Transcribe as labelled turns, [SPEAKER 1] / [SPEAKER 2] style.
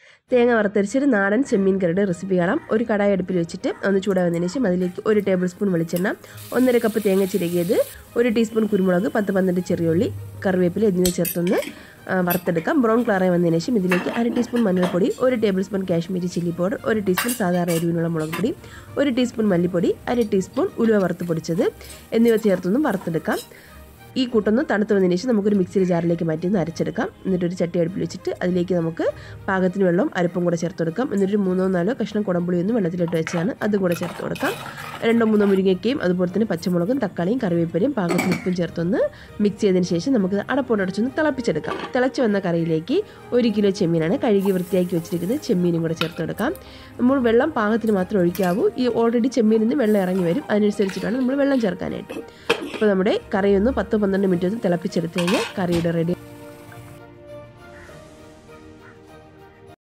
[SPEAKER 1] തേങ്ങ വറുത്തരിച്ചൊരു നാടൻ ചെമ്മീൻ കറിയുടെ റെസിപ്പി കാണാം ഒരു കടായി അടുപ്പിൽ വെച്ചിട്ട് ഒന്ന് ചൂടാവുന്നതിന് ശേഷം അതിലേക്ക് ഒരു ടേബിൾ സ്പൂൺ വെളിച്ചെണ്ണ ഒന്നര കപ്പ് തേങ്ങ ചിരകിയത് ഒരു ടീസ്പൂൺ കുരുമുളക് പത്ത് പന്ത്രണ്ട് ചെറിയുള്ളി കറിവേപ്പില എന്നിവ ചേർത്തൊന്ന് ആ, വറുത്തെടുക്കാം ബ്രൗൺ കളറായി വന്നതിന് ശേഷം ഇതിലേക്ക് അര ടീസ്പൂൺ മഞ്ഞൾപ്പൊടി ഒരു tablespoon Kashmiri chilli powder ഒരു ടീസ്പൂൺ സാധാരണ എരിവിനുള്ള മുളക് പൊടി ഒരു ടീസ്പൂൺ മല്ലിപ്പൊടി അര ടീസ്പൂൺ ഉലുവ വറുത്ത് പൊടിച്ചത് എന്നിവ ചേർത്തൊന്നും വറുത്തെടുക്കാം ഈ കൂട്ടൊന്ന് തണുത്ത് വന്നതിന് ശേഷം നമുക്കൊരു മിക്സിയുടെ ജാറിലേക്ക് മാറ്റി ഒന്ന് അരച്ചെടുക്കാം എന്നിട്ടൊരു ചട്ടി അടുപ്പിൽ വെച്ചിട്ട് അതിലേക്ക് നമുക്ക് പാകത്തിന് വെള്ളം അരിപ്പും കൂടെ ചേർത്ത് കൊടുക്കാം എന്നിട്ടൊരു മൂന്നോ നാലോ കഷ്ണം കുടമ്പുളി ഒന്ന് വെള്ളത്തിലിട്ട് വെച്ചാണ് അതും കൂടെ ചേർത്ത് കൊടുക്കാം രണ്ടോ മൂന്നോ മുരിങ്ങയ്ക്കയും അതുപോലെ തന്നെ പച്ചമുളകും തക്കാളിയും കറിവേപ്പിലയും പാകത്തിന് ഉപ്പും ചേർത്തൊന്ന് മിക്സ് ചെയ്തതിന് ശേഷം നമുക്ക് അടപ്പോട് അടച്ചൊന്ന് തിളപ്പിച്ചെടുക്കാം തിളച്ച് വന്ന കറിയിലേക്ക് ഒരു കിലോ ചെമ്മീനാണ് കഴുകി വൃത്തിയാക്കി വെച്ചിരിക്കുന്നത് ചെമ്മീനും കൂടെ ചേർത്ത് കൊടുക്കാം നമ്മൾ വെള്ളം പാകത്തിന് മാത്രം ഒഴിക്കാവൂ ഈ ഓൾറെഡി ചെമ്മീനിൽ നിന്ന് വെള്ളം ഇറങ്ങി വരും അതിനനുസരിച്ചിട്ടാണ് നമ്മൾ വെള്ളം ചേർക്കാനായിട്ട് അപ്പോൾ നമ്മുടെ കറി ഒന്ന് പത്ത് പന്ത്രണ്ട് മിനിറ്റ് ഒന്ന് തിളപ്പിച്ചെടുത്ത് കഴിഞ്ഞാൽ കറിയുടെ റെഡി